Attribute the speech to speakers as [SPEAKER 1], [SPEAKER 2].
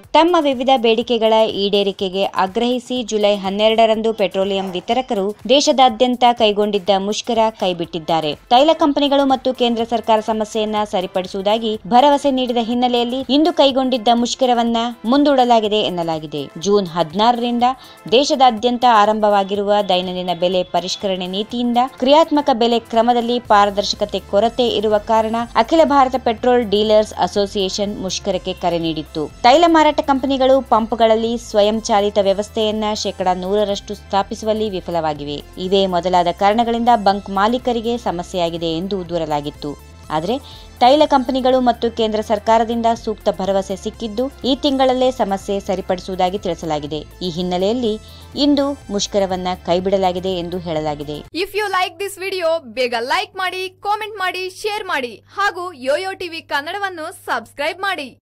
[SPEAKER 1] ತಮ್ಮ ವಿವಿಧ ಬೇಡಿಕೆಗಳ ಈಡೇರಿಕೆಗೆ ಆಗ್ರಹಿಸಿ ಜುಲೈ ಹನ್ನೆರಡರಂದು ಪೆಟ್ರೋಲಿಯಂ ವಿತರಕರು ದೇಶದಾದ್ಯಂತ ಕೈಗೊಂಡಿದ್ದ ಮುಷ್ಕರ ಕೈಬಿಟ್ಟಿದ್ದಾರೆ ತೈಲ ಕಂಪನಿಗಳು ಮತ್ತು ಕೇಂದ್ರ ಸರ್ಕಾರ ಸಮಸ್ಯೆಯನ್ನ ಸರಿಪಡಿಸುವುದಾಗಿ ಭರವಸೆ ನೀಡಿದ ಹಿನ್ನೆಲೆಯಲ್ಲಿ ಇಂದು ಕೈಗೊಂಡಿದ್ದ ಮುಷ್ಕರವನ್ನ ಮುಂದೂಡಲಾಗಿದೆ ಎನ್ನಲಾಗಿದೆ ಜೂನ್ ಹದಿನಾರರಿಂದ ದೇಶದಾದ್ಯಂತ ಆರಂಭವಾಗಿರುವ ದೈನಂದಿನ ಬೆಲೆ ಪರಿಷ್ಕರಣೆ ನೀತಿಯಿಂದ ಕ್ರಿಯಾತ್ಮಕ ಬೆಲೆ ಕ್ರಮದಲ್ಲಿ ಪಾರದರ್ಶಕತೆ ಕೊರತೆ ಇರುವ ಕಾರಣ ಅಖಿಲ ಭಾರತ ಪೆಟ್ರೋಲ್ ಡೀಲರ್ಸ್ ಅಸೋಸಿಯೇಷನ್ ಮುಷ್ಕರಕ್ಕೆ ಕರೆ ನೀಡಿತ್ತು ತೈಲ ಮಾರಾಟ ಕಂಪನಿಗಳು ಪಂಪ್ಗಳಲ್ಲಿ ಸ್ವಯಂ ಚಾಲಿತ ವ್ಯವಸ್ಥೆಯನ್ನ ಶೇಕಡಾ ನೂರರಷ್ಟು ಸ್ಥಾಪಿಸುವಲ್ಲಿ ವಿಫಲವಾಗಿವೆ ಇವೇ ಮೊದಲಾದ ಕಾರಣಗಳಿಂದ ಬಂಕ್ ಮಾಲೀಕರಿಗೆ ಸಮಸ್ಯೆಯಾಗಿದೆ ಎಂದು ದೂರಲಾಗಿತ್ತು ಆದರೆ ತೈಲ ಕಂಪನಿಗಳು ಮತ್ತು ಕೇಂದ್ರ ಸರ್ಕಾರದಿಂದ ಸೂಕ್ತ ಭರವಸೆ ಸಿಕ್ಕಿದ್ದು ಈ ತಿಂಗಳಲ್ಲೇ ಸಮಸ್ಯೆ ಸರಿಪಡಿಸುವುದಾಗಿ ತಿಳಿಸಲಾಗಿದೆ ಈ ಹಿನ್ನೆಲೆಯಲ್ಲಿ ಇಂದು ಮುಷ್ಕರವನ್ನ ಕೈಬಿಡಲಾಗಿದೆ ಎಂದು ಹೇಳಲಾಗಿದೆ
[SPEAKER 2] if you like this video ಬೇಗ ಲೈಕ್ ಮಾಡಿ ಕಾಮೆಂಟ್ ಮಾಡಿ ಶೇರ್ ಮಾಡಿ ಹಾಗೂ ಯೋಯೋ ಟಿವಿ ಕನ್ನಡವನ್ನು ಸಬ್ಸ್ಕ್ರೈಬ್ ಮಾಡಿ